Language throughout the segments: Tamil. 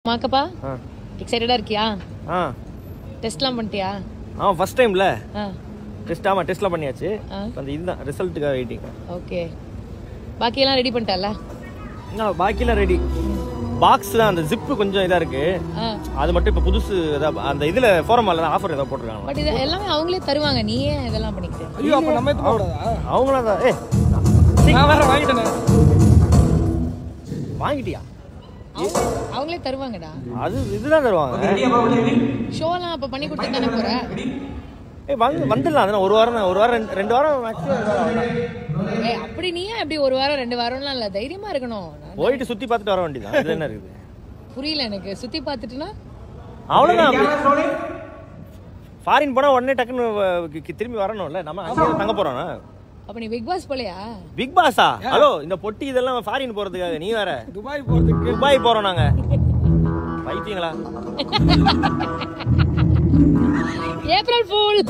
மாக்கப்பா ஆ எக்ஸைட்டடா இருக்கியா ஆ டெஸ்ட்லாம் பண்ணிட்டியா ஆ ஃபர்ஸ்ட் டைம்ல ஆ டெஸ்ட் ஆமாம் டெஸ்ட்லாம் பண்ணியாச்சு ஆ. இப்ப அந்த இதுதான் ரிசல்ட்டுக்காக வெயிட்டிங் ஓகே பாக்கியெல்லாம் ரெடி பண்ணிட்டல ஆ பாக்கிலாம் ரெடி பாக்ஸ் தான் அந்த ஜிப்பு கொஞ்சம் இதாக இருக்கு ஆ அது மட்டும் இப்போ புதுசு ஏதாவது அந்த இதில் ஃபோரம் மாலில் ஆஃபர் ஏதாவது போட்டிருக்காங்க பட் இது எல்லாமே அவங்களே தருவாங்க நீ ஏன் இதெல்லாம் பண்ணிக்கிட்டு ஐயோ அப்ப நம்ம எடுத்து போடாதா அவங்களாம் தான் ஏ நான் வேற வாங்கிட்டேனே வாங்கிட்டியா அவங்க- அவங்களே தருவாங்கடா அது இதுதான் தருவாங்க ஷோலாம் அப்ப பண்ணி கொடுத்து தானே போற ஏ வந்து வந்துடலாம் அதெல்லாம் ஒரு வாரம் தான் ஒரு வாரம் ரெண்டு- ரெண்டு வாரம் மேக்ஸிமம் ஏய் அப்படி நீ ஏன் அப்படி ஒரு வாரம் ரெண்டு வாரம்லாம் இல்ல தைரியமா இருக்கணும் நான் போயிட்டு சுற்றி பார்த்துட்டு வர வேண்டியதான் இது என்ன இருக்குது புரியல எனக்கு சுத்தி பார்த்துட்டுனா அவ்வளோதான் ஃபாரின் போனால் உடனே டக்குன்னு வ- கி- திரும்பி வரணும்ல நம்ம அங்கே தங்க போகிறோம்னா அப்ப நீ பிக் பாஸ் போலையா பிக் பாஸா ஹலோ இந்த பொட்டி இதெல்லாம் ஃபாரின் போகிறதுக்காக நீ வேற துபாய் போறதுக்கு துபாய் போகிறோம் நாங்கள் பைத்தியங்களா ஏப்ரல் ஃபூல்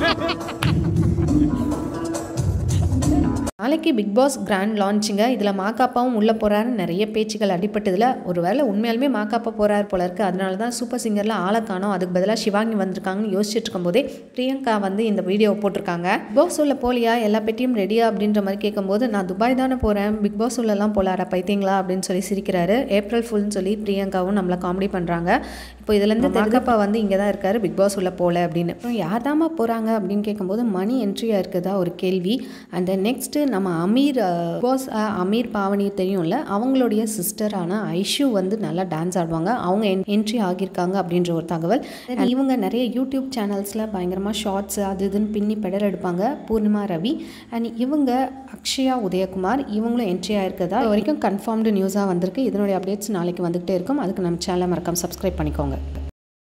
நாளைக்கு பிக் பாஸ் கிராண்ட் லான்ச்சுங்க இதில் மாக்காப்பாவும் உள்ளே போகிறாரு நிறைய பேச்சுகள் அடிப்பட்டதில் ஒருவேளை உண்மையாலுமே மாக்காப்பா போகிறாரு போல இருக்குது அதனால தான் சூப்பர் சிங்கரில் ஆளை காணோம் அதுக்கு பதிலாக சிவாங்கி வந்திருக்காங்கன்னு யோசிச்சுட்டு இருக்கும்போதே பிரியங்கா வந்து இந்த வீடியோவை போட்டிருக்காங்க பிக் பாஸ் உள்ள போலியா எல்லா பெட்டியும் ரெடியா அப்படின்ற மாதிரி கேட்கும்போது நான் துபாய் தானே போகிறேன் பிக் பாஸ் உள்ளலாம் போலாரா பைத்தியங்களா அப்படின்னு சொல்லி சிரிக்கிறாரு ஏப்ரல் ஃபுல்னு சொல்லி பிரியங்காவும் நம்மளை காமெடி பண்ணுறாங்க இப்போ இதுலேருந்து மாக்காப்பா வந்து இங்கே தான் இருக்காரு பிக் பாஸ் உள்ள போல அப்படின்னு அப்புறம் யார்தாம்மா போகிறாங்க அப்படின்னு கேட்கும்போது மணி என்ட்ரியாக இருக்குதா ஒரு கேள்வி அண்ட் நெக்ஸ்ட்டு நம்ம அமீர் பாஸ் அமீர் பாவனி தெரியும்ல அவங்களுடைய சிஸ்டரான ஐஷு வந்து நல்லா டான்ஸ் ஆடுவாங்க அவங்க என்ட்ரி ஆகியிருக்காங்க அப்படின்ற ஒரு தகவல் And இவங்க நிறைய யூடியூப் சேனல்ஸில் பயங்கரமாக ஷார்ட்ஸ் அது இதுன்னு பின்னி பெடல் எடுப்பாங்க பூர்ணிமா ரவி அண்ட் இவங்க அக்ஷயா உதயகுமார் இவங்களும் என்ட்ரி ஆயிருக்கதா இது வரைக்கும் கன்ஃபார்ம்டு நியூஸாக வந்திருக்கு இதனுடைய அப்டேட்ஸ் நாளைக்கு வந்துகிட்டே இருக்கும் அதுக்கு நம்ம சேனலை மறக்காம சப்ஸ்கிரைப் பண்ணிக்கோங்க